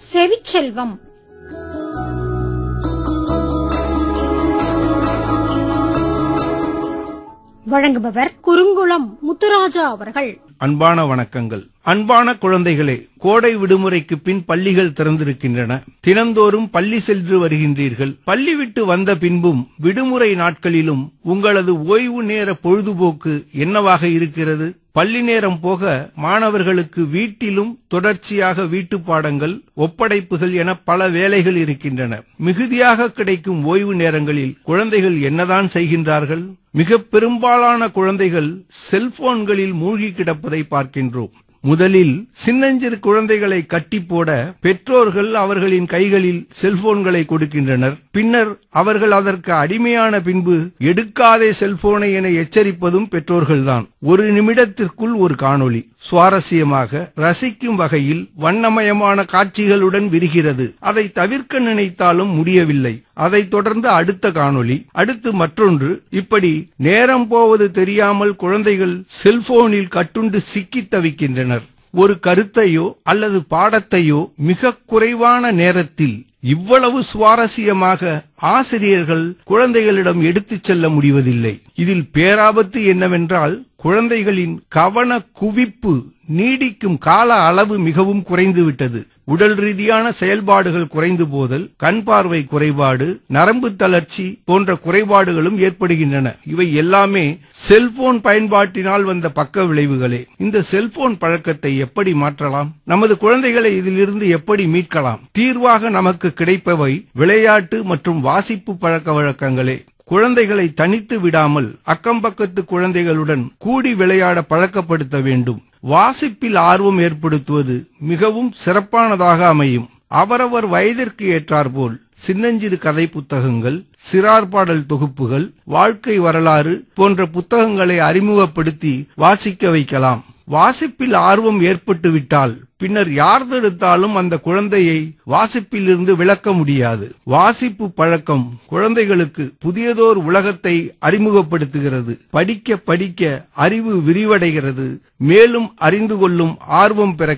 செவிச்செல்வம் வழங்குபவர் குறுங்குளம் முத்துராஜா அவர்கள் அன்பான வணக்கங்கள் அன்பான குழந்தைகளே கோடை விடுமுறைக்கு பின் பள்ளிகள் திறந்திருக்கின்றன தினந்தோறும் பள்ளி சென்று வருகின்றீர்கள் பள்ளி விட்டு வந்த பின்பும் விடுமுறை நாட்களிலும் உங்களது ஓய்வு நேர பொழுதுபோக்கு என்னவாக இருக்கிறது பள்ளி நேரம் போக மாணவர்களுக்கு வீட்டிலும் தொடர்ச்சியாக வீட்டு பாடங்கள் ஒப்படைப்புகள் என பல வேலைகள் இருக்கின்றன மிகுதியாக கிடைக்கும் ஓய்வு நேரங்களில் குழந்தைகள் என்னதான் செய்கின்றார்கள் மிக பெரும்பாலான குழந்தைகள் செல்போன்களில் மூழ்கி கிடப்பதை பார்க்கின்றோம் முதலில் சின்னஞ்சிறு குழந்தைகளை கட்டி போட பெற்றோர்கள் அவர்களின் கைகளில் செல்போன்களை கொடுக்கின்றனர் பின்னர் அவர்கள் அதற்கு அடிமையான பின்பு எடுக்காதே செல்போனை என எச்சரிப்பதும் பெற்றோர்கள்தான் ஒரு நிமிடத்திற்குள் ஒரு காணொளி சுவாரஸ்யமாக ரசிக்கும் வகையில் வண்ணமயமான காட்சிகளுடன் விரிகிறது அதை தவிர்க்க நினைத்தாலும் முடியவில்லை அதைத் தொடர்ந்து அடுத்த காணொளி அடுத்து மற்றொன்று இப்படி நேரம் போவது தெரியாமல் குழந்தைகள் செல்போனில் கட்டுண்டு சிக்கித் தவிக்கின்றனர் ஒரு கருத்தையோ அல்லது பாடத்தையோ மிக குறைவான நேரத்தில் இவ்வளவு சுவாரஸ்யமாக ஆசிரியர்கள் குழந்தைகளிடம் எடுத்துச் செல்ல முடிவதில்லை இதில் பேராபத்து என்னவென்றால் குழந்தைகளின் கவன குவிப்பு நீடிக்கும் கால அளவு மிகவும் குறைந்துவிட்டது உடல் ரீதியான செயல்பாடுகள் குறைந்து போதல் கண் பார்வை குறைபாடு நரம்பு தளர்ச்சி போன்ற குறைபாடுகளும் ஏற்படுகின்றன இவை எல்லாமே செல்போன் பயன்பாட்டினால் வந்த பக்க விளைவுகளே இந்த செல்போன் பழக்கத்தை எப்படி மாற்றலாம் நமது குழந்தைகளை இதிலிருந்து எப்படி மீட்கலாம் தீர்வாக நமக்கு கிடைப்பவை விளையாட்டு மற்றும் வாசிப்பு பழக்க வழக்கங்களே குழந்தைகளை தனித்து விடாமல் அக்கம்பக்கத்து குழந்தைகளுடன் கூடி விளையாட பழக்கப்படுத்த வேண்டும் வாசிப்பில் ஆர்வம் ஏற்படுத்துவது மிகவும் சிறப்பானதாக அமையும் அவரவர் வயதிற்கு ஏற்றாற்போல் சின்னஞ்சிறு கதை புத்தகங்கள் சிறார் பாடல் தொகுப்புகள் வாழ்க்கை வரலாறு போன்ற புத்தகங்களை அறிமுகப்படுத்தி வாசிக்க வைக்கலாம் வாசிப்பில் ஆர்வம் ஏற்பட்டுவிட்டால் பின்னர் யார் தடுத்தாலும் அந்த குழந்தையை வாசிப்பிலிருந்து விளக்க முடியாது வாசிப்பு பழக்கம் குழந்தைகளுக்கு புதியதோர் உலகத்தை அறிமுகப்படுத்துகிறது படிக்க படிக்க அறிவு விரிவடைகிறது மேலும் அறிந்து கொள்ளும் ஆர்வம் பெற